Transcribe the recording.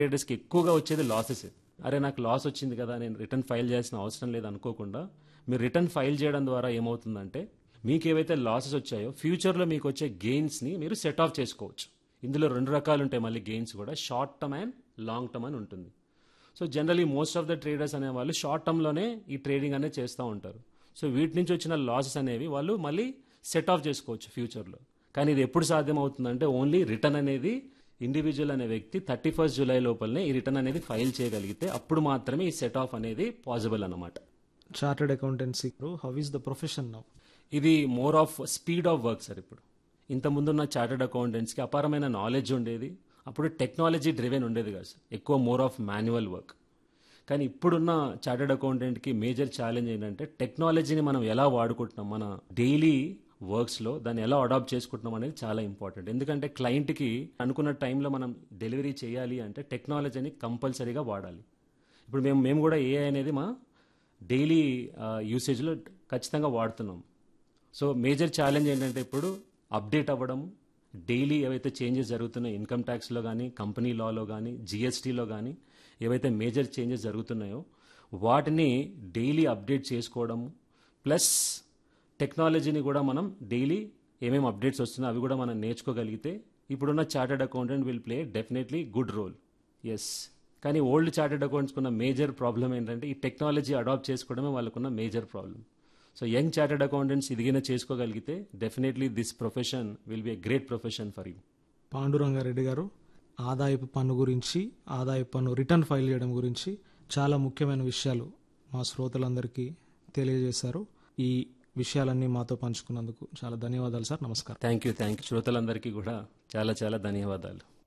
ట్రేడర్స్కి ఎక్కువగా వచ్చేది లాసెస్ అరే నాకు లాస్ వచ్చింది కదా నేను రిటర్న్ ఫైల్ చేయాల్సిన అవసరం లేదు అనుకోకుండా మీరు రిటర్న్ ఫైల్ చేయడం ద్వారా ఏమవుతుందంటే మీకు ఏవైతే లాసెస్ వచ్చాయో ఫ్యూచర్లో మీకు వచ్చే గెయిన్స్ని మీరు సెట్ ఆఫ్ చేసుకోవచ్చు ఇందులో రెండు రకాలు ఉంటాయి మళ్ళీ గెయిన్స్ కూడా short term and long term అని ఉంటుంది so generally most of the traders అనేవాళ్ళు షార్ట్ టర్మ్లోనే ఈ ట్రేడింగ్ అనేది చేస్తూ ఉంటారు సో వీటి నుంచి వచ్చిన లాసెస్ అనేవి వాళ్ళు మళ్ళీ సెట్ ఆఫ్ చేసుకోవచ్చు ఫ్యూచర్లో కానీ ఇది ఎప్పుడు సాధ్యం అవుతుందంటే ఓన్లీ రిటర్న్ అనేది ఇండివిజువల్ అనే వ్యక్తి థర్టీ ఫస్ట్ జూలై లోపలనే ఈ రిటర్న్ అనేది ఫైల్ చేయగలిగితే అప్పుడు మాత్రమే ఈ సెట్ ఆఫ్ అనేది పాసిబుల్ అన్నమాట chartered accountancy how is the profession now ఇది more of speed of work sir ఇప్పుడు ఇంత ముందున్న చార్టెడ్ అకౌంటెంట్స్కి అపారమైన నాలెడ్జ్ ఉండేది అప్పుడు టెక్నాలజీ డ్రివెన్ ఉండేది కాదు సార్ ఎక్కువ మోర్ ఆఫ్ మాన్యువల్ వర్క్ కానీ ఇప్పుడున్న చార్టెడ్ అకౌంటెంట్కి మేజర్ ఛాలెంజ్ ఏంటంటే టెక్నాలజీని మనం ఎలా వాడుకుంటున్నాం మన డైలీ వర్క్స్లో దాన్ని ఎలా అడాప్ట్ చేసుకుంటున్నాం అనేది చాలా ఇంపార్టెంట్ ఎందుకంటే క్లయింట్కి అనుకున్న టైంలో మనం డెలివరీ చేయాలి అంటే టెక్నాలజీని కంపల్సరీగా వాడాలి ఇప్పుడు మేము మేము కూడా ఏఐ అనేది మా డైలీ యూసేజ్లో ఖచ్చితంగా వాడుతున్నాం సో మేజర్ ఛాలెంజ్ ఏంటంటే ఇప్పుడు అప్డేట్ అవ్వడం డైలీ ఏవైతే చేంజెస్ జరుగుతున్నాయో ఇన్కమ్ ట్యాక్స్లో కానీ కంపెనీ లాలో కానీ జిఎస్టీలో కానీ ఏవైతే మేజర్ చేంజెస్ జరుగుతున్నాయో వాటిని డైలీ అప్డేట్ చేసుకోవడం ప్లస్ టెక్నాలజీని కూడా మనం డైలీ ఏమేమి అప్డేట్స్ వస్తున్నాయో అవి కూడా మనం నేర్చుకోగలిగితే ఇప్పుడున్న chartered accountant will play definitely good role yes కానీ ఓల్డ్ చార్టెడ్ అకౌంట్స్కి ఉన్న మేజర్ ప్రాబ్లం ఏంటంటే ఈ టెక్నాలజీ అడాప్ట్ చేసుకోవడమే వాళ్ళకున్న major problem so young chartered accountants ఇదిగిన చేసుకోగలిగితే definitely this profession will be a great profession for you Pandurangareddy garu ఆదాయపు పన్ను గురించి ఆదాయపు పన్ను రిటర్న్ ఫైల్ చేయడం గురించి చాలా ముఖ్యమైన విషయాలు మా శ్రోతలందరికీ తెలియజేశారు ఈ విషయాలన్నీ మాతో పంచుకున్నందుకు చాలా ధన్యవాదాలు సార్ నమస్కారం థ్యాంక్ యూ థ్యాంక్ యూ శ్రోతలందరికీ కూడా చాలా చాలా ధన్యవాదాలు